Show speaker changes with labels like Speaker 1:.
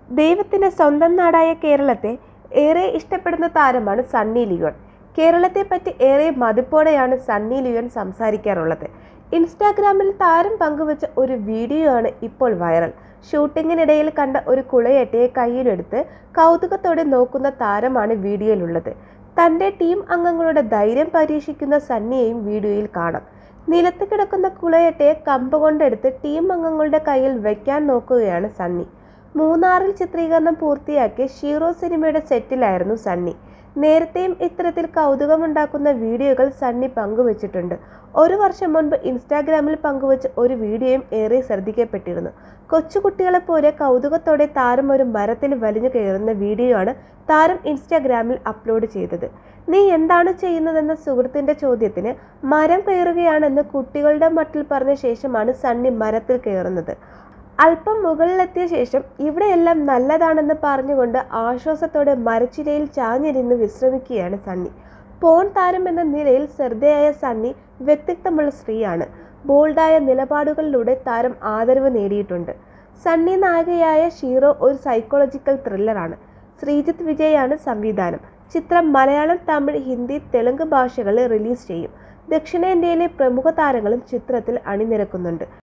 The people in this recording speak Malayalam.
Speaker 1: ദൈവത്തിന്റെ സ്വന്തം നാടായ കേരളത്തെ ഏറെ ഇഷ്ടപ്പെടുന്ന താരമാണ് സണ്ണി ലിയോൺ കേരളത്തെപ്പറ്റി ഏറെ മതിപ്പോടെയാണ് സണ്ണി ലിയോൺ സംസാരിക്കാറുള്ളത് ഇൻസ്റ്റാഗ്രാമിൽ താരം പങ്കുവച്ച ഒരു വീഡിയോ ആണ് ഇപ്പോൾ വൈറൽ ഷൂട്ടിങ്ങിനിടയിൽ കണ്ട ഒരു കുളയട്ടയെ കയ്യിലെടുത്ത് കൗതുകത്തോടെ നോക്കുന്ന താരമാണ് വീഡിയോയിലുള്ളത് തന്റെ ടീം അംഗങ്ങളുടെ ധൈര്യം പരീക്ഷിക്കുന്ന സണ്ണിയെയും വീഡിയോയിൽ കാണാം നിലത്ത് കിടക്കുന്ന കുളയട്ടയെ കമ്പ് കൊണ്ടെടുത്ത് ടീം അംഗങ്ങളുടെ കയ്യിൽ വയ്ക്കാൻ നോക്കുകയാണ് സണ്ണി മൂന്നാറിൽ ചിത്രീകരണം പൂർത്തിയാക്കിയ ഷീറോ സിനിമയുടെ സെറ്റിലായിരുന്നു സണ്ണി നേരത്തെയും ഇത്തരത്തിൽ കൗതുകമുണ്ടാക്കുന്ന വീഡിയോകൾ സണ്ണി പങ്കുവച്ചിട്ടുണ്ട് ഒരു വർഷം മുൻപ് ഇൻസ്റ്റാഗ്രാമിൽ പങ്കുവച്ച ഒരു വീഡിയോയും ഏറെ ശ്രദ്ധിക്കപ്പെട്ടിരുന്നു കൊച്ചുകുട്ടികളെ പോലെ കൗതുകത്തോടെ താരം ഒരു മരത്തിൽ വലിഞ്ഞു കയറുന്ന വീഡിയോ ആണ് താരം ഇൻസ്റ്റാഗ്രാമിൽ അപ്ലോഡ് ചെയ്തത് നീ എന്താണ് ചെയ്യുന്നതെന്ന സുഹൃത്തിന്റെ ചോദ്യത്തിന് മരം കയറുകയാണെന്ന് കുട്ടികളുടെ മട്ടിൽ പറഞ്ഞ ശേഷമാണ് സണ്ണി മരത്തിൽ കയറുന്നത് അല്പം മുകളിലെത്തിയ ശേഷം ഇവിടെയെല്ലാം നല്ലതാണെന്ന് പറഞ്ഞുകൊണ്ട് ആശ്വാസത്തോടെ മരച്ചിലയിൽ ചാഞ്ഞിരുന്ന് വിശ്രമിക്കുകയാണ് സണ്ണി പോൺ താരം എന്ന നിലയിൽ ശ്രദ്ധയായ സണ്ണി വ്യക്തിത്വമുള്ള സ്ത്രീയാണ് ബോൾഡായ നിലപാടുകളിലൂടെ താരം ആദരവ് നേടിയിട്ടുണ്ട് സണ്ണി നായികയായ ഷീറോ ഒരു സൈക്കോളജിക്കൽ ത്രില്ലറാണ് ശ്രീജിത്ത് വിജയാണ് സംവിധാനം ചിത്രം മലയാളം തമിഴ് ഹിന്ദി തെലുങ്ക് ഭാഷകളിൽ റിലീസ് ചെയ്യും ദക്ഷിണേന്ത്യയിലെ പ്രമുഖ താരങ്ങളും ചിത്രത്തിൽ അണിനിരക്കുന്നുണ്ട്